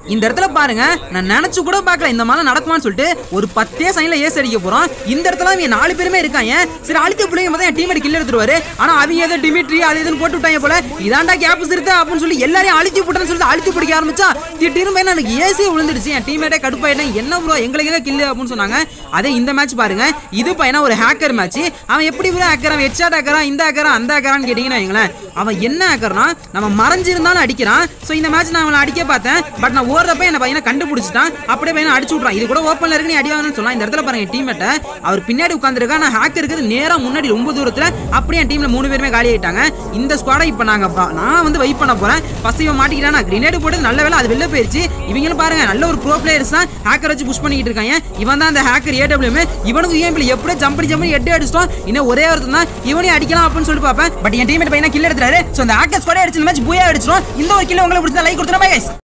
இந்த இடத்துல பாருங்க நான் நினைச்சு கூட பார்க்கல இந்த மாதிரி நடக்குமான்னு சொல்லிட்டு ஒரு பத்தே சைன்ல ஏஸ் அடிக்க போறோம் இந்த இடத்துல அவங்க நாலு பேருமே இருக்காங்க சரி அழுத்தி பிள்ளைங்க பார்த்தா என் டீமேட் கில்ல எடுத்துருவாரு ஆனா அவங்க ஏதோ டிமிட்ரி அது இதுன்னு போட்டு விட்டாங்க போல இதாண்டா கேப் சிறுத்தை அப்படின்னு சொல்லி எல்லாரையும் அழுத்தி போட்டேன்னு சொல்லிட்டு அழுத்தி பிடிக்க ஆரம்பிச்சா திடீர்னு போய் எனக்கு ஏசி விழுந்துடுச்சு என் டீமேட்டே கடுப்பாயிட்டேன் என்ன ப்ரோ எங்களுக்கு கில்லு அப்படின்னு சொன்னாங்க அதே இந்த மேட்ச் பாருங்க இது பையனா ஒரு ஹேக்கர் மேட்ச் அவன் எப்படி ப்ரோ ஹேக்கர் அவன் ஹெட்ஷாட் ஹேக்கரா இந்த ஹேக்கரா அந்த ஹேக்கரான்னு கேட்டீங்கன்னா வைங்களேன் அவன் என்ன ஹேக்கர்னா நம்ம மறைஞ்சிருந்தாலும் அடிக்கிறான் ஸோ இந்த மேட்ச் நான் அவனை அடிக்க பார்த்தேன் பட் நான் ஓடுறப்ப என்ன பையனை கண்டுபிடிச்சிட்டான் அப்படியே பையனை அடிச்சு விட்றான் இது கூட ஓப்பன்ல இருக்கு நீ அடி வாங்கன்னு சொல்லலாம் இந்த இடத்துல பாருங்க டீம்மேட்டை அவர் பின்னாடி உட்காந்துருக்கா நான் ஹேக்கர் இருக்குது நேரா முன்னாடி ரொம்ப தூரத்துல அப்படியே என் டீம்ல மூணு பேருமே காலி ஆயிட்டாங்க இந்த ஸ்குவாடை இப்போ நாங்க பா- நான் வந்து வெயிட் பண்ண போறேன் ஃபர்ஸ்ட் இவன் மாட்டிக்கிட்டான் நான் கிரினேட் போட்டு நல்ல வேலை அது வெளில போயிருச்சு இவங்களும் பாருங்க நல்ல ஒரு ப்ரோ பிளேயர்ஸ் தான் ஹேக்கர் வச்சு புஷ் பண்ணிக்கிட்டு இருக்காங்க இவன் தான் அந்த ஹேக்கர் ஏடபிள்யூஎம் இவனுக்கு யூஎம்பிள் எப்படியே ஜம்ப் பண்ணி ஜம்ப் பண்ணி எட்டு அடிச்சிட்டோம் இன்னும் ஒரே ஒருத்தன் தான் இவனையும் அடிக்கலாம் அப்படின்னு சொல்லிட்டு பார்ப்பேன் பட் என் டீமேட் பையனா கில் எடுத்துறாரு ஸோ அந்த ஹேக்கர் ஸ்குவாடே அடிச்சு இந்த மேட்ச் பூயா அடிச்சிடும் இந்த ஒரு கில்ல உங்களுக்கு பிடிச்சா லைக் கொடுத்துருமா guys